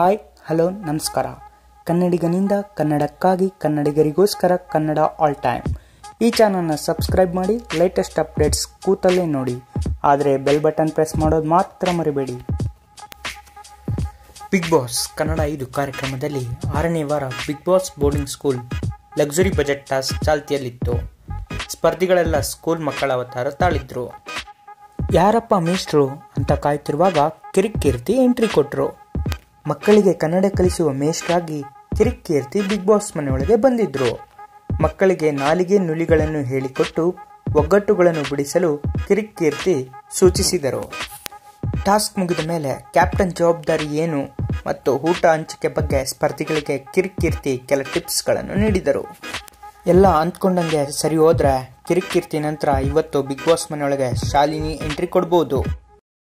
hi hello ನಮಸ್ಕಾರ ಕನ್ನಡಿಗನಿಂದ ಕನ್ನಡಕ್ಕಾಗಿ ಕನ್ನಡಿಗರಿಗೋಸ್ಕರ ಕನ್ನಡ ಆಲ್ ಟೈಮ್ ಈ ಚಾನಲ್ನ ಸಬ್ಸ್ಕ್ರೈಬ್ ಮಾಡಿ ಲೇಟೆಸ್ಟ್ ಅಪ್ಡೇಟ್ಸ್ ಕೂತಲ್ಲೇ ನೋಡಿ ಆದರೆ ಬೆಲ್ ಬಟನ್ ಪ್ರೆಸ್ ಮಾಡೋದು ಮಾತ್ರ ಮರಿಬೇಡಿ ಬಿಗ್ ಬಾಸ್ ಕನ್ನಡ ಐದು ಕಾರ್ಯಕ್ರಮದಲ್ಲಿ ಆರನೇ ವಾರ Bigg Boss boarding school luxury budget task ಚಾಲ್ತಿಯಲ್ಲಿತ್ತು ಸ್ಪರ್ಧಿಗಳೆಲ್ಲ ಸ್ಕೂಲ್ ಮಕ್ಕಳ ಅವತಾರ ತಾಳಿದ್ರು ಯಾರಪ್ಪ ಮೇಷ್ಟ್ರು ಅಂತ ಕಾಯ್ತಿರುವಾಗ ಕಿರಿಕೀರ್ತಿ ಎಂಟ್ರಿ ಕೊಟ್ಟರು ಮಕ್ಕಳಿಗೆ ಕನ್ನಡ ಕಲಿಸುವ ಮೇಷ್ಟ್ರಾಗಿ ಕಿರಿಕೀರ್ತಿ ಬಿಗ್ ಬಾಸ್ ಮನೆಯೊಳಗೆ ಬಂದಿದ್ರು ಮಕ್ಕಳಿಗೆ ನಾಲಿಗೆ ನುಲಿಗಳನ್ನು ಹೇಳಿಕೊಟ್ಟು ಒಗ್ಗಟ್ಟುಗಳನ್ನು ಬಿಡಿಸಲು ಕಿರಿಕೀರ್ತಿ ಸೂಚಿಸಿದರು ಟಾಸ್ಕ್ ಮುಗಿದ ಮೇಲೆ ಕ್ಯಾಪ್ಟನ್ ಜವಾಬ್ದಾರಿ ಏನು ಮತ್ತು ಊಟ ಹಂಚಿಕೆ ಬಗ್ಗೆ ಸ್ಪರ್ಧಿಗಳಿಗೆ ಕಿರಿಕೀರ್ತಿ ಕೆಲ ಟಿಪ್ಸ್ಗಳನ್ನು ನೀಡಿದರು ಎಲ್ಲ ಅಂದ್ಕೊಂಡಂಗೆ ಸರಿ ಹೋದ್ರೆ ಕಿರಿಕೀರ್ತಿ ನಂತರ ಇವತ್ತು ಬಿಗ್ ಬಾಸ್ ಮನೆಯೊಳಗೆ ಶಾಲಿನಿ ಎಂಟ್ರಿ ಕೊಡ್ಬೋದು